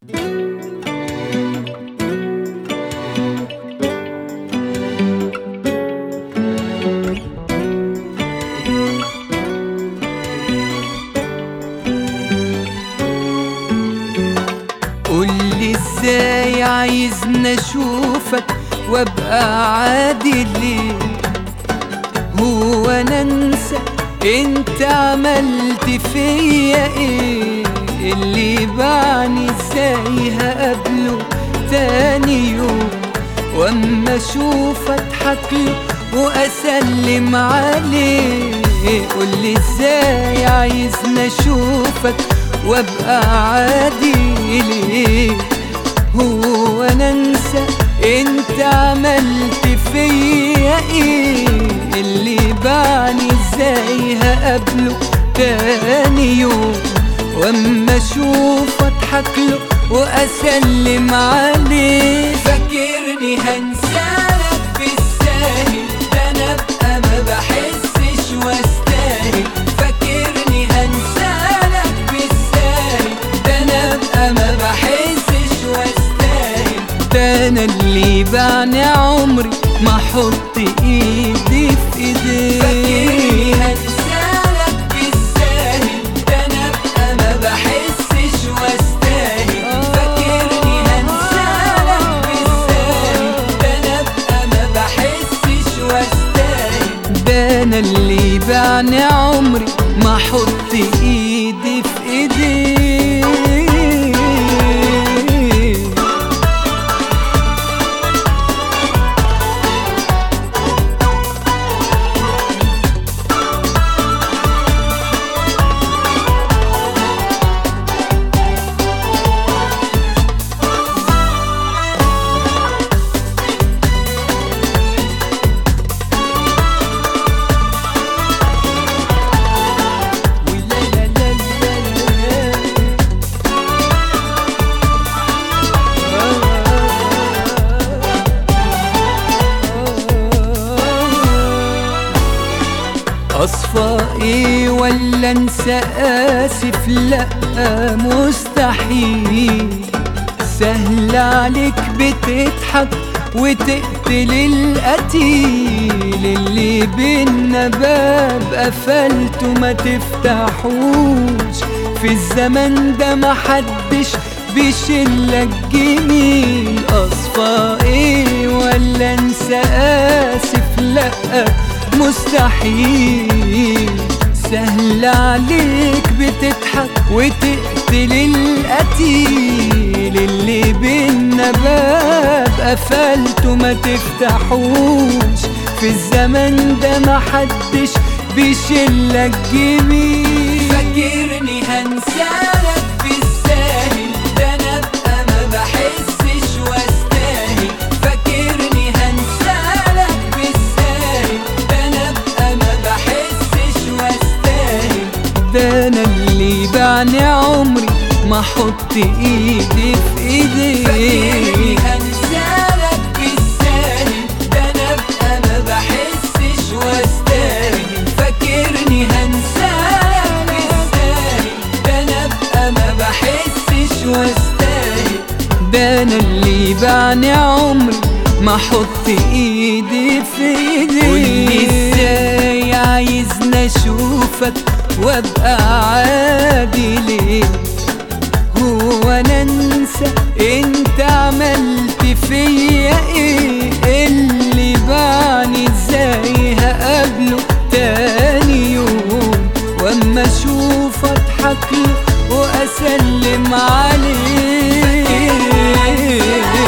قولي ازاي عايزني اشوفك وابقى عادي ليه هو انا انسى انت عملت فيا ايه اللي بعني ازاي هقابله تاني يوم واما اشوف اضحك له واسلم عليه قولي ازاي عايزني اشوفك وابقى عادي ليه هو انا انسى انت عملت فيا ايه اللي بعني ازاي هقابله تاني يوم واما اشوف اضحك له واسلم عليه فاكرني هنسالك بالساهل ده انا ابقى ما بحسش واستاهل فاكرني هنسالك بالساهل ده انا ابقى ما بحسش واستاهل ده انا اللي بعني عمري ما احط ايدي في ايديك فاكرني هنسالك بالساهل ده انا ابقى ما بحسش واستاهل فاكرني هنسالك بالساهل ده انا ابقى ما بحسش واستاهل ده انا اللي بعني عمري ما احط ايدي في ايديك اصفى ايه ولا انسى اسف لا مستحيل سهل عليك بتضحك وتقتل القتيل اللي بينا باب قفلته ما تفتحوش في الزمن ده محدش بيشلك جميل اصفى ايه ولا انسى اسف لا مستحيل سهل عليك بتضحك وتقتل القتيل اللي بينا باب قفلته ما تفتحوش في الزمن ده محدش بيشلك جميل فاكرني هنسالك بالساهل ده انا ابقى ما بحسش واستاهل فاكرني هنسالك بالساهل ده انا ابقى ما بحسش واستاهل ده انا اللي بعني عمري ما احط ايدي في ايديك فاكرني هنسالك بالساهل ده انا ابقى ما بحسش واستاهل فاكرني هنسالك بالساهل ده انا ابقى ما بحسش واستاهل ده انا اللي بعني عمري ما احط ايدي في ايديك قولي ازاي عايزني اشوفك وابقى عادي ليه هو انا انسى انت عملت فيا ايه اللي بعني ازاي هقابله تاني يوم واما اشوف اضحك له واسلم عليه